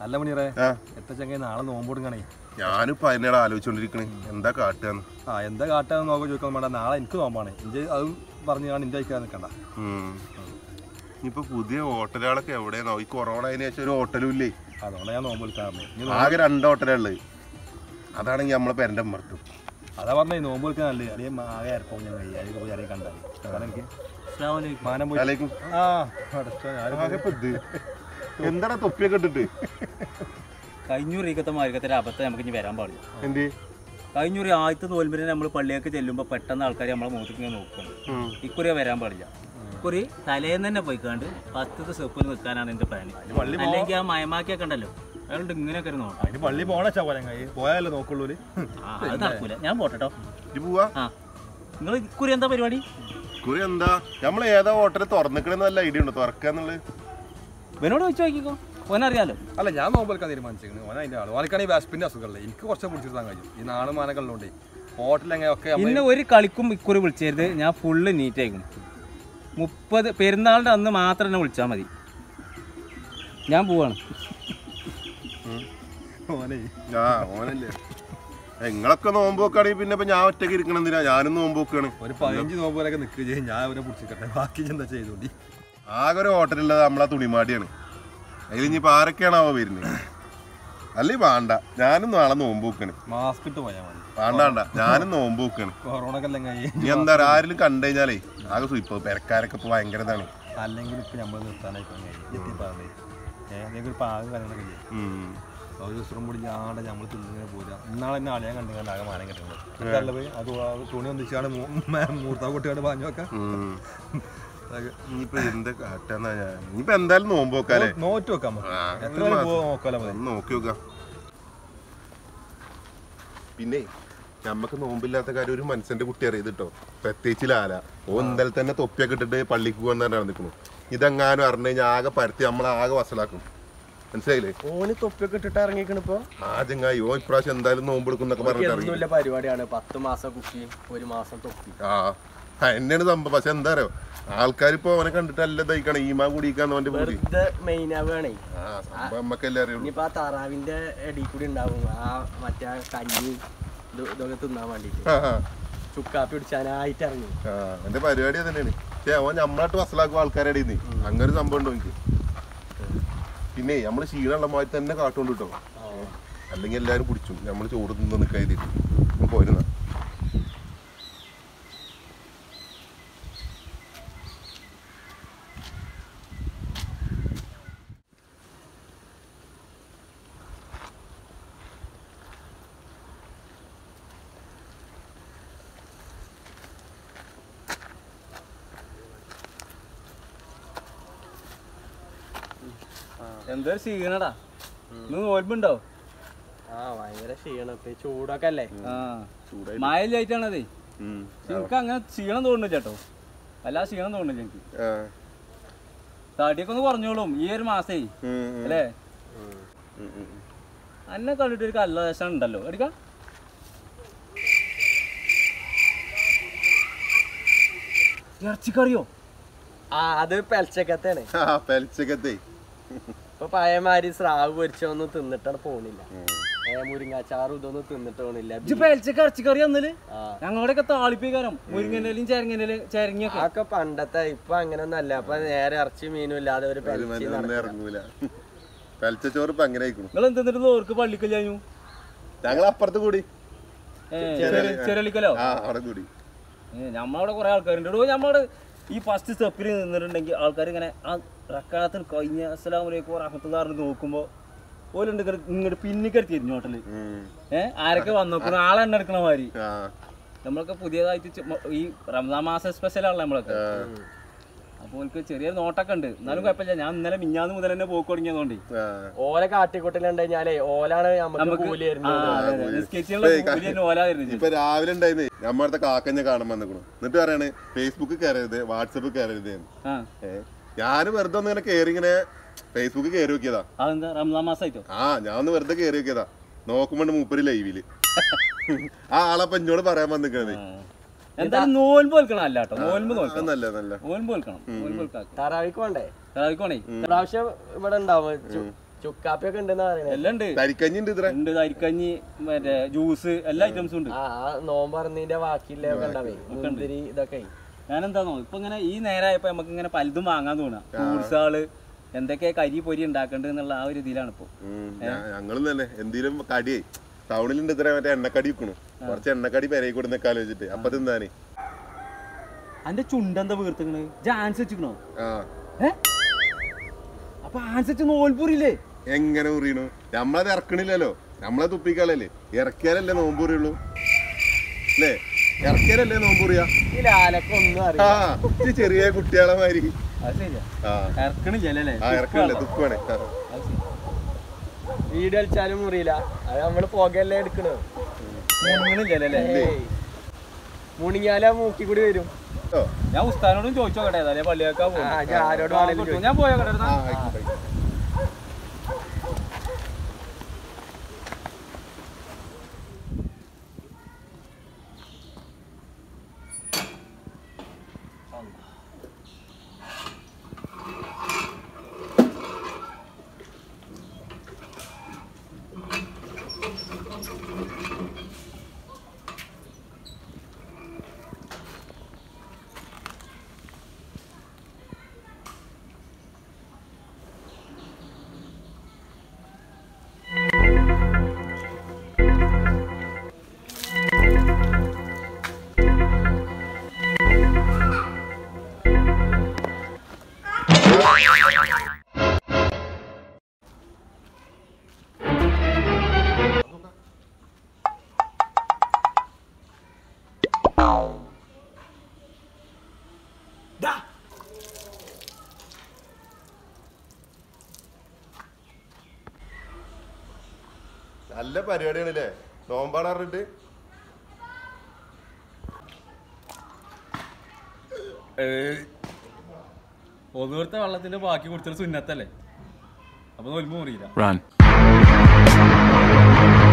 അല്ല മണിയറേ ആ എത്ര ചങ്ങായി നാളെ നോമ്പോടുങ്ങണേ ഞാനിപ്പോ അതിനോട് ആലോചിച്ചോണ്ടിരിക്കണേ എന്താ കാട്ടുകന്ന് ആ എന്താ കാട്ടാന്ന് നോക്കാൻ ചോദിക്കാൻ വേണ്ട നാളെ എനിക്ക് നോമ്പാണ് എനിക്ക് അത് പറഞ്ഞു ഞാൻ എൻ്റെ അയക്കാൻ നിൽക്കണ്ട ഇനിയിപ്പോ പുതിയ ഹോട്ടലുകളൊക്കെ എവിടെയാണോ ഈ കൊറോണ അതിന് ശേഷം ഒരു ഹോട്ടലും ഇല്ലേ അതുകൊണ്ട് ഞാൻ നോമ്പ് വിളിക്കാറുണ്ട് ഇനി ആകെ രണ്ട് ഹോട്ടലുള്ളത് അതാണെങ്കിൽ നമ്മളെ പെരന്റെ മറട്ടും അതാ പറഞ്ഞേ നോമ്പ് വിളിക്കാൻ നല്ലത് അല്ലെങ്കിൽ ആകെ ഇറക്കും ഞാൻ കഴിയും അതിൽ പോയി ആരെയും കണ്ടാൽ കാരണം എനിക്ക് മാനം പോയി അലേക്കും ആ അടച്ചോ, ഞാനും ആകെ ഇപ്പൊ ഇത് എന്താടാ തൊപ്പിയൊക്കെ ഇട്ടിട്ട് കഴിഞ്ഞൂറിക്കത്തെ മാർഗത്തെ അബദ്ധം നമുക്ക് ഇനി വരാൻ പാടില്ല എന്ത് കഴിഞ്ഞൂറി ആദ്യത്തെ തോൽമ്പരെ നമ്മൾ പള്ളിയൊക്കെ ചെല്ലുമ്പോൾ പെട്ടെന്ന് ആൾക്കാർ നമ്മളെ മുഖത്തേക്ക് ഇങ്ങനെ നോക്കണം ഇക്കുറി വരാൻ പാടില്ല ഇക്കുറി തലേന്ന് തന്നെ പോയിക്കാണ്ട് പത്തത്തെ സ്റ്റെപ്പിൽ നിൽക്കാനാണ് എൻ്റെ പ്ലാൻ പള്ളി അല്ലെങ്കിൽ ആ മയമാക്കിയൊക്കെ ഉണ്ടല്ലോ അതുകൊണ്ട് ഇങ്ങനെയൊക്കെ ഒരു നോക്കാം അതിന് പള്ളി പോണ ചവരങ്ങായി പോയാലേ നോക്കുള്ളൂ ആ, അത് നടക്കൂല ഞാൻ പോട്ടെട്ടോ ഇത് പോവാ ആ നിങ്ങൾ ഇക്കുറി എന്താ പരിപാടി കുറി എന്താ നമ്മൾ ഏതാ ഹോട്ടൽ തുറന്നിക്കണെന്ന് നല്ല ഐഡിയ ഉണ്ട് തുറക്കാന്നുള്ളത് ഇവനോട് ചോദിച്ചു നോക്കിക്കോ ഓനറിയാലോ അല്ല ഞാൻ നോമ്പ് വിളിക്കാൻ തീരുമാനിച്ചിരിക്കുന്നു ഓന അതിൻ്റെ ആള് ഓനക്കാണ് ഈ വാസ്പിൻ്റെ അസുഖമല്ലേ എനിക്ക് കുറച്ച് പിടിച്ചിട്ടാൻ കഴിയും ഈ നാള് മാനകളിലുണ്ട് ഹോട്ടലെങ്ങനെ ഒക്കെ നമ്മള് ഇന്ന് ഒരു കളിക്കും ഇക്കുറി വിളിച്ചരുത് ഞാൻ ഫുള്ള് നീറ്റ് ആയിരിക്കും മുപ്പത് പെരുന്നാളിൻ്റെ അന്ന് മാത്രം എന്നെ വിളിച്ചാൽ മതി ഞാൻ പോവാണ് ഓനെ ആ ഓനല്ലേ നിങ്ങളൊക്കെ നോമ്പ് വെക്കാണെങ്കിൽ പിന്നെ ഇപ്പൊ ഞാൻ ഒറ്റയ്ക്ക് ഇരിക്കണം എന്തിനാ ഞാനും നോമ്പ് വെക്കാണ് ഒരു പതിനഞ്ച് നോമ്പ് വരെയൊക്കെ നിൽക്കുക ചെയ്യും ഞാൻ അവരെ പിടിച്ചിട്ടെ ബാക്കി എന്താ ചെയ്തോണ്ടി ആകെ ഒരു ഹോട്ടലുള്ളത് നമ്മളെ തുണിമാടിയാണ് അതിൽ ഇനിയിപ്പോ ആരൊക്കെയാണാവോ വരുന്നത് അല്ലേ വേണ്ട ഞാനും നാളെ നോമ്പ് വെക്കണ് മാസ്ക് ഇട്ട് പോയാൽ മതി വേണ്ട വേണ്ട ഞാനും നോമ്പ് വെക്കണ് കൊറോണ ഒക്കെ അല്ലെങ്കിൽ ഇനി എന്താ പറയാ, ആരെങ്കിലും കണ്ടു കഴിഞ്ഞാലേ ആകെ സുയിപ്പോ പെരക്കാരൊക്കെ ഇപ്പൊ ഭയങ്കര ഇതാണ് അല്ലെങ്കിൽ ഇപ്പം നമ്മൾ നിർത്താനായിക്കാൻ കഴിയും എത്തി പറഞ്ഞേ ഏഹ് നിങ്ങൾക്ക് ഒരു പാകം കാര്യങ്ങളൊക്കെ ചെയ്യും ഉം. ഒരു ദിവസം കൂടി ഞാടെ നമ്മൾ തിന്നിങ്ങനെ പോരാ ഇന്നാളെ എന്നെ ആളെയാൻ കണ്ടു ആകെ മാനം കിട്ടുന്നത് പോയി അത് ആ തുണി ഒന്നിച്ചാണ് മൂർത്താ കുട്ടിയാണ് പാഞ്ഞു വെക്കാം ഉം. ഇനിയിപ്പോ എന്താ കാട്ടാന്നാ ഞാൻ ഇനിയിപ്പോ എന്തായാലും നോമ്പ് വെക്കാല്ലേ നോറ്റ് വെക്കാം നമുക്ക്. ആ, എത്ര ഒരു വരെ മാസം. പോവാൻ നോക്കാലോ മതി ഒന്ന് നോക്കി നോക്കാം പിന്നെ നമ്മക്ക് നോമ്പില്ലാത്ത കാര്യം ഒരു മനുഷ്യന്റെ കുട്ടി അറിയത് കേട്ടോ പ്രത്യേകിച്ച് ലാല ഓ ഇന്നലെ തന്നെ തൊപ്പിയൊക്കെ ഇട്ടിട്ട് പള്ളിക്ക് പോകാൻ തന്നെ നടന്നിക്കണു ഇതെങ്ങാനും അറിഞ്ഞു കഴിഞ്ഞാൽ ആകെ പരത്തി നമ്മളെ ആകെ വസലാക്കും മനസ്സിലായില്ലേ ഓന് തൊപ്പിയൊക്കെ ഇട്ടിട്ട് ഇറങ്ങിക്കണിപ്പോ ആ ചങ്ങായി ഓ ഇപ്രാവശ്യം എന്തായാലും നോമ്പ് എടുക്കുന്നൊക്കെ പറഞ്ഞിട്ട് ഇറങ്ങി ഒന്നുമില്ല പരിപാടിയാണ് പത്ത് മാസം കുട്ടി ഒരു മാസം തൊപ്പി ആ ആ, എന്നെയാണ് സംഭവം പക്ഷെ എന്താ അറിയോ ആൾക്കാരിപ്പോ അവനെ കണ്ടിട്ട് അല്ല തയ്ക്കണം ഈമാ കുടിക്കാന്ന് അവന്റെ പൂതി വെറുതെ മെയിൻ ആവുകയാണേ ആ സംഭവം നമ്മക്കല്ലേ അറിയുള്ളൂ ഇനിയിപ്പോ ആ താറാവിന്റെ ഇടയിൽ കൂടി ഉണ്ടാവും ആ മറ്റേ ആ കഞ്ഞി ഇത് ഇതൊക്കെ തിന്നാൻ വേണ്ടിട്ട് ആ ആ ചുക്കാപ്പി പിടിച്ചാനായിട്ട് ഇറങ്ങി ആ, എന്റെ പരിപാടി അത് തന്നെയാണ് പക്ഷേ അവൻ നമ്മളായിട്ട് വസലാക്കും ആൾക്കാരുടെ ഇടയിൽ നിന്ന് അങ്ങനെ ഒരു സംഭവം ഉണ്ടോ എനിക്ക് പിന്നെ നമ്മള് ക്ഷീണമുള്ള മാതിരി തന്നെ കാട്ടുകൊണ്ട് കിട്ടോ അല്ലെങ്കിൽ എല്ലാരും കുടിച്ചു നമ്മൾ ചോറ് തിന്ന് നിൽക്കാതിരിക്കും പോരുന്ന എന്തൊരു ക്ഷീണടാ ഇന്ന് നോൽമ്പുണ്ടോ ആ ഭയങ്കര ക്ഷീണം ഇപ്പൊ ഈ ചൂടൊക്കെ അല്ലേ ആ മഴ ലൈറ്റാണതേ എനിക്ക് അങ്ങനെ ക്ഷീണം തോന്നുന്നു ചേട്ടോ അല്ലാതെ ക്ഷീണം തോന്നുന്നില്ല എനിക്ക് തടിയൊക്കെ ഒന്ന് കുറഞ്ഞോളും ഈ ഒരു മാസേ അല്ലേ അന്നെ കണ്ടിട്ട് ഒരു കല്ലദേശം ഉണ്ടല്ലോ എടുക്ക ഇറച്ചിക്കറിയോ ആ അത് പെലച്ചക്കത്താണ് പെൽച്ചക്കത്തെ ഇപ്പൊ പഴയമാതിരി സ്രാവ് പൊരിച്ചൊന്നും തിന്നിട്ടാണ് പോണില്ല ഏ മുരിങ്ങാച്ചാറും ഇതൊന്നും തിന്നിട്ട് പോണില്ല ഇജ്ജ് പേൽച്ചക്ക് ഇറച്ചിക്കറി തന്നില് ആ ഞങ്ങളുടെയൊക്കെ താളിപ്പിക്കാരം മുരിങ്ങൻ്റെലും ചേരങ്ങൻ്റെലും ചേരങ്ങയൊക്കെ അതൊക്കെ പണ്ടത്തെ ഇപ്പൊ അങ്ങനെയൊന്നും അല്ല അപ്പൊ നേരെ ഇറച്ചി മീനും ഇല്ലാതെ ഒരു ഒരു പെലച്ചി മനുഷ്യൻ നടക്കും ഇറങ്ങൂല പെൽച്ച ചോറ് ഇപ്പൊ അങ്ങനെ ആയിക്കണു നിങ്ങൾ എന്തെന്നിട്ട് ഓർക്ക് പള്ളിക്കല്ലാഞ്ഞു ഞങ്ങൾ അപ്പുറത്ത് കൂടി ചെരളിക്കലോ ആ അവിടെ കൂടി ഏ, നമ്മളവിടെ കുറെ ആൾക്കാരുണ്ട് എടോ നമ്മളവിടെ ഈ ഫസ്റ്റ് സ്റ്റെപ്പിൽ നിന്നിട്ടുണ്ടെങ്കിൽ ആൾക്കാർ ഇങ്ങനെ ആ റക്കാത്തിന് കഴിഞ്ഞ അസ്സലാമു അലൈക്കും റഹ്മത്തുള്ളാഹിന്ന് നോക്കുമ്പോൾ ഓലുണ്ട് ഇങ്ങോട്ട് പിന്നിക്കരി തിരിഞ്ഞോട്ടല് ഉം. ഏഹ് ആരൊക്കെ വന്നു നോക്കണം ആളെ എണ്ണ എടുക്കണ മാതിരി ആ നമ്മളൊക്കെ പുതിയതായിട്ട് ചെ- മ- ഈ റംസാൻ മാസം സ്പെഷ്യലാണല്ലോ നമ്മളൊക്കെ അപ്പോൾ എനിക്ക് ചെറിയൊരു നോട്ടൊക്കെ ഉണ്ട് എന്നാലും കുഴപ്പമില്ല ഞാൻ ഇന്നലെ മിഞ്ഞാന്ന് മുതൽ തന്നെ പോക്ക് തുടങ്ങിയതുകൊണ്ട് ആ ഓല കാട്ടിക്കൂട്ടലുണ്ട് കഴിഞ്ഞാലേ ഓലാണ് നമുക്ക് നമുക്ക് കൂലി ആ, തരുന്നത് അതെ, അതെ. നിസ്കരിച്ചുള്ള കൂലി തന്നെ ഓല തരുന്നത് ഇപ്പൊ രാവിലെ ഉണ്ടായിരുന്നേ നമ്മളടുത്ത കാക്കഞ്ഞ കാണാൻ വന്നിക്കണു എന്നിട്ട് പറയണേ ഫേസ്ബുക്ക് കയറരുത് വാട്സപ്പ് കയറരുത് എന്ന്. ആ ഏ ഞാൻ വെറുതെ ഒന്ന് ഇങ്ങനെ കയറി ഇങ്ങനെ ഫേസ്ബുക്ക് കയറി നോക്കിയതാ അതെന്താ റംസാൻ മാസമായിട്ടോ ആ ഞാൻ ഒന്ന് വെറുതെ കയറി നോക്കിയതാ നോക്കുമ്പോ മൂപ്പര് ലൈവില് ആ ആളപ്പൊ എന്നോട് പറയാൻ വന്നിക്കണേ എന്തായാലും നോൽമ്പ് വെൽക്കണം അല്ല കേട്ടോ നോൽമ്പ് നോക്കണം നല്ല നല്ല നോൽമ്പ് വെൽക്കണം നോൽമ്പ് വെൽക്കാം താറാവിക്ക് വേണ്ടേ അതായിക്കോണേ പ്രാവശ്യം ഇവിടെ ഉണ്ടാവും ചു- ചുക്കാപ്പിയൊക്കെ ഉണ്ടെന്നാ പറയണേ എല്ലാം ഉണ്ട് തരിക്കഞ്ഞി ഉണ്ട് ഇത്ര ഉണ്ട് അരിക്കഞ്ഞി മറ്റേ ജ്യൂസ് എല്ലാ ഐറ്റംസും ഉണ്ട് ആ ആ നോമ്പ് പറഞ്ഞതിന്റെ ബാക്കിയുള്ളതൊക്കെ ഉണ്ടാവേ മുന്തിരി ഇതൊക്കെ ഞാനെന്താന്നോ ഇപ്പൊ ഇങ്ങനെ ഈ നേരമായപ്പോ നമുക്ക് ഇങ്ങനെ പലതും വാങ്ങാൻ തോന്നാ ഫ്രൂട്ട്സുകള് എന്തൊക്കെ കരി പൊരി ഉണ്ടാക്കണ്ട് എന്നുള്ള ആ ഒരു ഇതിലാണ് ഇപ്പൊ ഞങ്ങളും തന്നെ എന്തെങ്കിലും കടിയേ ടൗണിലുണ്ട് ഇത്ര മറ്റേ എണ്ണക്കടി വിൽക്കണു കുറച്ച് എണ്ണക്കടി പെരയി കൊടുന്നൊക്കെ ആലോചിച്ചിട്ട് അപ്പൊ തിന്നാനേ അന്റെ ചുണ്ടെന്താ വീർത്തിക്കണ് ജാൻസ് വെച്ചിക്കണോ ആ ഏ അപ്പൊ ആൻസ് വെച്ച് നോൽപൂരില്ലേ എങ്ങനെ ഉറിയണു നമ്മളത് ഇറക്കണില്ലല്ലോ നമ്മളെ തുപ്പിക്കാളല്ലേ ഇറക്കിയാലല്ലേ നോമ്പൂറിയുള്ളൂ അല്ലേ ഇറക്കിയാലല്ലേ നോമ്പൂറിയാ ഈ ലാലൊക്കെ ഒന്നും ആ അറിയില്ല ഈ ചെറിയ കുട്ടികളെ മാതിരി അത് ശരിയാ ആ ഇറക്കണില്ലല്ലേ ആ ഇറക്കണില്ല തുപ്പാണ് ആ. വീട് കളിച്ചാലും മുറിയില്ല അത് നമ്മള് പുകയല്ലേ എടുക്കണത് മുണുങ്ങണില്ലല്ലേ ഏയ്. മുണിങ്ങാല മൂക്കി കൂടി വരും ഓ ഞാൻ ഉസ്താനോടും ചോദിച്ചോക്കട്ടെ ഏതായാലും പള്ളിയേക്കാ ആ, ഞാൻ ആരോടും ആണെങ്കിലും ചോദിച്ചു. ഞാൻ പോയോക്കട്ടെ ആ ആയിക്കോട്ടെ ആയിക്കോട്ടെ. നല്ല പരിപാടിയാണല്ലേ നോമ്പാണ് പറഞ്ഞിട്ട് ഒന്നൂർത്തെ വെള്ളത്തിന്റെ ബാക്കി കുടിച്ചത് സുന്നത്തല്ലേ അപ്പൊ നോൽമ്പ് മുറിയില്ല Run.